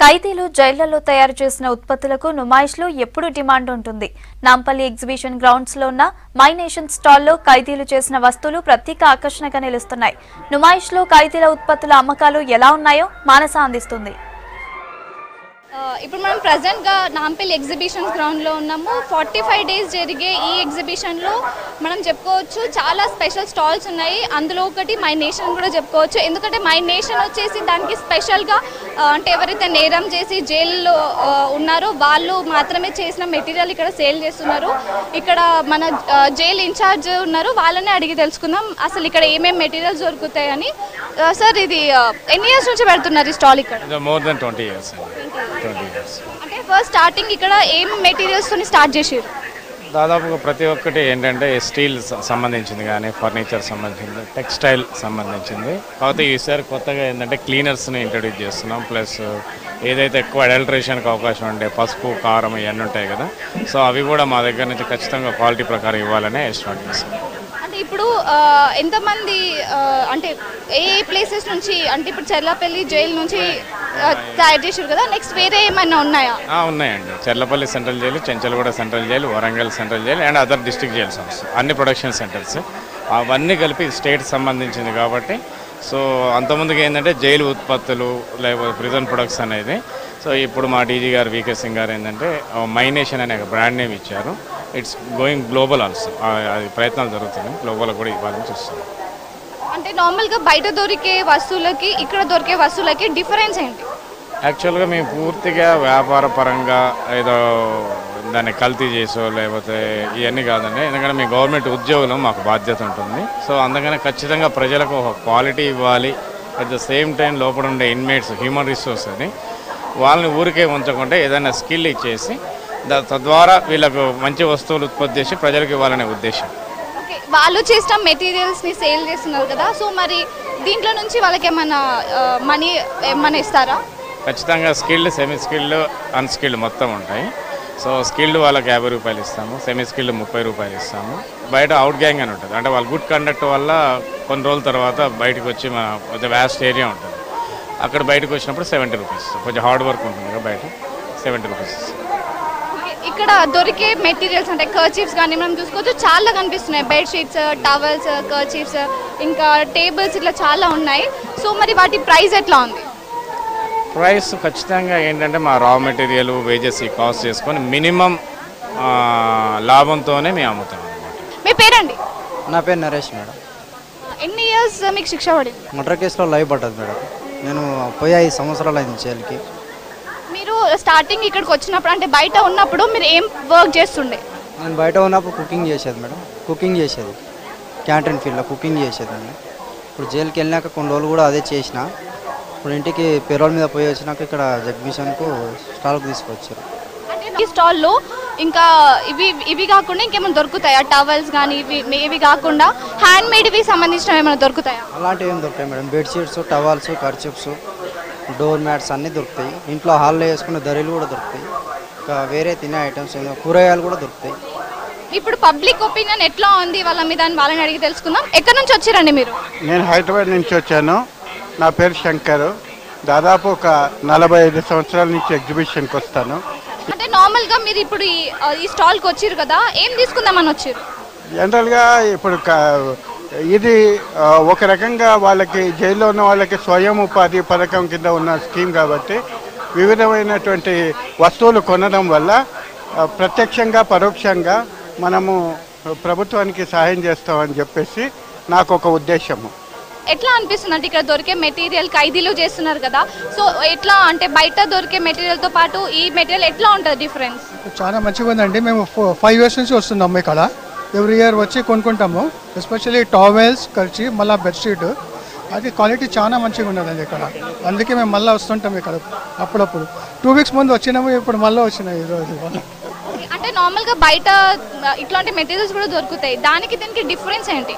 ఖైదీలు జైళ్లలో తయారు చేసిన ఉత్పత్తులకు నుమాయిష్లో ఎప్పుడూ డిమాండ్ ఉంటుంది నాంపల్లి ఎగ్జిబిషన్ గ్రౌండ్స్ లో ఉన్న మై నేషన్ స్టాల్లో ఖైదీలు చేసిన వస్తువులు ప్రత్యేక ఆకర్షణగా నిలుస్తున్నాయి నుమాయిష్లో ఖైదీల ఉత్పత్తుల అమ్మకాలు ఎలా ఉన్నాయో మానస అందిస్తుంది ఆ, ఇప్పుడు మనం ప్రజెంట్గా నాంపల్లి ఎగ్జిబిషన్ గ్రౌండ్లో ఉన్నాము ఫార్టీ ఫైవ్ డేస్ జరిగే ఈ ఎగ్జిబిషన్లో మనం చెప్పుకోవచ్చు చాలా స్పెషల్ స్టాల్స్ ఉన్నాయి అందులో ఒకటి మై నేషన్ కూడా చెప్పుకోవచ్చు ఎందుకంటే మై నేషన్ వచ్చేసి దానికి స్పెషల్గా ఆ, అంటే ఎవరైతే నేరం చేసి జైల్లో ఆ, ఉన్నారో వాళ్ళు మాత్రమే చేసిన మెటీరియల్ ఇక్కడ సేల్ చేస్తున్నారు ఇక్కడ మన ఆ, జైల్ ఇన్ఛార్జ్ ఉన్నారు వాళ్ళనే అడిగి తెలుసుకుందాం అసలు ఇక్కడ ఏమేమి మెటీరియల్స్ దొరుకుతాయని ఆ, సార్ ఇది ఆ, ఎన్ని ఇయర్స్ నుంచి పెడుతున్నారు ఈ స్టాల్ ఇక్కడ more than twenty years twenty years అంటే ఫస్ట్ స్టార్టింగ్ ఇక్కడ ఏం మెటీరియల్స్ తో స్టార్ట్ చేసారు దాదాపుగా ప్రతి ఒక్కటి ఏంటంటే స్టీల్ స- సంబంధించింది కానీ ఫర్నిచర్ సంబంధించింది టెక్స్టైల్ సంబంధించింది కాకపోతే ఈసారి కొత్తగా ఏంటంటే క్లీనర్స్ని ఇంట్రడ్యూస్ చేస్తున్నాం ప్లస్ ఏదైతే ఎక్కువ అడల్ట్రేషన్కి అవకాశం ఉండే పసుపు కారం ఇవన్నీ ఉంటాయి కదా సో అవి కూడా మా దగ్గర నుంచి ఖచ్చితంగా క్వాలిటీ ప్రకారం ఇవ్వాలనే స్టార్ట్ చేస్తాం అంటే ఇప్పుడు ఆ, ఎంతమంది ఆ, అంటే ఏ ప్లేసెస్ నుంచి అంటే ఇప్పుడు చెర్లపల్లి జైలు నుంచి ఆ, తయారు చేసారు కదా నెక్స్ట్ వేరే ఏమైనా ఉన్నాయా ఆ, ఉన్నాయండి Cherlapalli central jail Chanchalguda central jail Warangal central jail and other district jails also అన్ని ప్రొడక్షన్ సెంటర్స్ అవన్నీ కలిపి స్టేట్ సంబంధించింది కాబట్టి సో అంతకుముందుకు ఏంటంటే జైలు ఉత్పత్తులు లేకపోతే ప్రిజన్ ప్రొడక్ట్స్ అనేది సో ఇప్పుడు మా డీజీ గారు వీకే సింగ్ గారు ఏంటంటే మైనేషన్ అనే బ్రాండ్ నేమ్ ఇచ్చారు ఇట్స్ గోయింగ్ గ్లోబల్ ఆల్సో అది ప్రయత్నాలు జరుగుతున్నాయి గ్లోబల్ కూడా ఇవ్వాలని చూస్తున్నాం అంటే నార్మల్గా బయట దొరికే వస్తువులకి ఇక్కడ దొరికే వస్తువులకి డిఫరెన్స్ ఏంటి యాక్చువల్గా మేము పూర్తిగా వ్యాపార పరంగా ఏదో దాన్ని కల్తీ చేసో లేకపోతే ఇవన్నీ కాదండి ఎందుకంటే మీ గవర్నమెంట్ ఉద్యోగులు మాకు బాధ్యత ఉంటుంది సో అందుకని ఖచ్చితంగా ప్రజలకు ఒక క్వాలిటీ ఇవ్వాలి అట్ ద సేమ్ టైం లోపల ఉండే ఇన్మేట్స్ హ్యూమన్ రిసోర్స్ అని వాళ్ళని ఊరికే ఉంచకుండా ఏదైనా స్కిల్ ఇచ్చేసి దా- తద్వారా వీళ్ళకు మంచి వస్తువులు ఉత్పత్తి చేసి ప్రజలకు ఇవ్వాలనే ఉద్దేశం ఓకే వాళ్ళు చేసిన మెటీరియల్స్ని సేల్ చేస్తున్నారు కదా సో మరి దీంట్లో నుంచి వాళ్ళకి ఏమైనా మనీ ఏమైనా ఇస్తారా ఖచ్చితంగా స్కిల్డ్ సెమీ స్కిల్డ్ అన్స్కిల్డ్ మొత్తం ఉంటాయి సో స్కిల్డ్ వాళ్ళకి యాభై రూపాయలు ఇస్తాము సెమీ స్కిల్డ్ ముప్పై రూపాయలు ఇస్తాము బయట అవుట్ గ్యాంగ్ అని ఉంటుంది అంటే వాళ్ళు గుడ్ కండక్ట్ వల్ల కొన్ని రోజుల తర్వాత బయటకు వచ్చి మన కొంచెం వ్యాస్ట్ ఏరియా ఉంటుంది అక్కడ బయటకు వచ్చినప్పుడు సెవెంటీ రూపీస్ కొంచెం హార్డ్ వర్క్ ఉంటుంది కదా బయట సెవెంటీ రూపీస్ ఇక్కడ దొరికే మెటీరియల్స్ అంటే కర్చీఫ్స్ కానీ మనం చూసుకోవచ్చు చాలా కనిపిస్తున్నాయి బెడ్షీట్స్ టవల్స్ కర్చీఫ్స్ ఇంకా టేబుల్స్ ఇట్లా చాలా ఉన్నాయి సో మరి వాటి ప్రైస్ ఎట్లా ఉంది ప్రైస్ ఖచ్చితంగా ఏంటంటే మా రా మెటీరియల్ వేజెస్ ఈ కాస్ట్ చేసుకొని మినిమం లాభంతోనే మేము అమ్ముతాం అనమాట మీ పేరండి నా పేరు నరేష్ మేడం ఎన్ని ఇయర్స్ మీకు శిక్ష పడింది మర్డర్ కేసులో లైవ్ పడ్డది మేడం నేను పోయి ఐదు సంవత్సరాలు అయింది జైలుకి మీరు స్టార్టింగ్ ఇక్కడికి వచ్చినప్పుడు అంటే బయట ఉన్నప్పుడు మీరు ఏం వర్క్ చేస్తుండే నేను బయట ఉన్నప్పుడు కుకింగ్ చేసేది మేడం కుకింగ్ చేసేది క్యాంటీన్ ఫీల్డ్లో కుకింగ్ చేసేది నేను ఇప్పుడు జైలుకి వెళ్ళినాక కొన్ని రోజులు కూడా అదే చేసిన ఇప్పుడు ఇంటికి పెరోల్ మీద పోయి వచ్చినాక ఇక్కడ జగ్మిషన్కు స్టాల్కి తీసుకొచ్చారు అంటే ఈ స్టాల్లో ఇంకా ఇవి ఇవి కాకుండా ఇంకేమైనా దొరుకుతాయా టవల్స్ కానీ ఇవి ఇవి కాకుండా హ్యాండ్ మేడ్వి సంబంధించినవి ఏమైనా దొరుకుతాయా అలాంటివి ఏం దొరుకుతాయి madam bedsheets towels kerchiefs door mats అన్నీ దొరుకుతాయి ఇంట్లో హాల్లో వేసుకునే దరీలు కూడా దొరుకుతాయి ఇంకా వేరే తినే ఐటమ్స్ ఏదో కూరగాయలు కూడా దొరుకుతాయి ఇప్పుడు పబ్లిక్ ఒపీనియన్ ఎట్లా ఉంది వాళ్ళ మీద అని వాళ్ళని అడిగి తెలుసుకుందాం ఎక్కడి నుంచి వచ్చారండి మీరు నేను హైదరాబాద్ నుంచి వచ్చాను నా పేరు శంకర్ దాదాపు ఒక నలభై ఐదు సంవత్సరాల నుంచి ఎగ్జిబిషన్కి వస్తాను అంటే నార్మల్ గా మీరు ఇప్పుడు ఈ ఆ, ఈ స్టాల్ కి వచ్చారు కదా ఏం తీసుకుందామని వచ్చారు జనరల్గా ఇప్పుడు క- ఇది ఆ, ఒక రకంగా వాళ్ళకి జైల్లో ఉన్న వాళ్ళకి స్వయం ఉపాధి పథకం కింద ఉన్న స్కీమ్ కాబట్టి వివిధమైనటువంటి వస్తువులు కొనడం వల్ల ఆ, ప్రత్యక్షంగా పరోక్షంగా మనము ప్రభుత్వానికి సహాయం చేస్తామని చెప్పేసి నాకు ఒక ఉద్దేశము ఎట్లా అనిపిస్తుంది అంటే ఇక్కడ దొరికే మెటీరియల్ ఖైదీలు చేస్తున్నారు కదా సో ఎట్లా అంటే బయట దొరికే మెటీరియల్ తో పాటు ఈ మెటీరియల్ ఎట్లా ఉంటుంది డిఫరెన్స్ చాలా మంచిగా ఉందండి మేము ఫో- ఫైవ్ ఇయర్స్ నుంచి వస్తున్నాము ఇక్కడ ఎవ్రీ ఇయర్ వచ్చి కొనుక్కుంటాము ఎస్పెషల్లీ టావెల్స్ ఖర్చి మళ్ళీ బెడ్షీట్ అది క్వాలిటీ చాలా మంచిగా ఉన్నదండి ఇక్కడ అందుకే మేము మళ్ళీ వస్తుంటాం ఇక్కడ అప్పుడప్పుడు టూ వీక్స్ ముందు వచ్చినాము ఇప్పుడు మళ్ళీ వచ్చినాయి ఈరోజు అంటే నార్మల్ గా బయట ఆ, ఇట్లాంటి మెటీరియల్స్ కూడా దొరుకుతాయి దానికి దీనికి డిఫరెన్స్ ఏంటి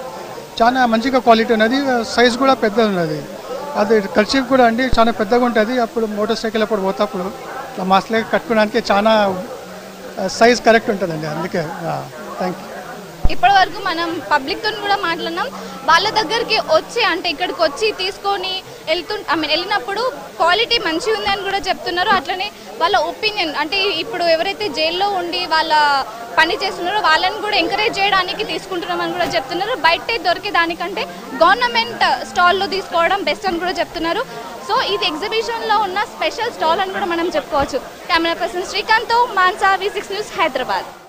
చాలా మంచిగా క్వాలిటీ ఉన్నది సైజ్ కూడా పెద్దది ఉన్నది అది ఖర్చు కూడా అండి చాలా పెద్దగా ఉంటుంది అప్పుడు మోటార్ సైకిల్ అప్పుడు పోతప్పుడు ఇట్లా మాస్లే కట్టుకోవడానికి చాలా సైజ్ కరెక్ట్ ఉంటుందండి అందుకే థ్యాంక్ యూ ఇప్పటి వరకు మనం పబ్లిక్తో కూడా మాట్లాడినాం వాళ్ళ దగ్గరికి వచ్చి అంటే ఇక్కడికి వచ్చి తీసుకొని వెళ్తు ఐ మీన్ వెళ్ళినప్పుడు క్వాలిటీ మంచిగా ఉంది అని కూడా చెప్తున్నారు అట్లనే వాళ్ళ ఒపీనియన్ అంటే ఇప్పుడు ఎవరైతే జైల్లో ఉండి వాళ్ళ పని చేస్తున్నారో వాళ్ళని కూడా ఎంకరేజ్ చేయడానికి తీసుకుంటున్నామని కూడా చెప్తున్నారు బయటే దొరికే దానికంటే గవర్నమెంట్ స్టాల్లో తీసుకోవడం బెస్ట్ అని కూడా చెప్తున్నారు సో ఇది ఎగ్జిబిషన్లో ఉన్న స్పెషల్ స్టాల్ అని కూడా మనం చెప్పుకోవచ్చు camera person Srikanth Mansa V six news Hyderabad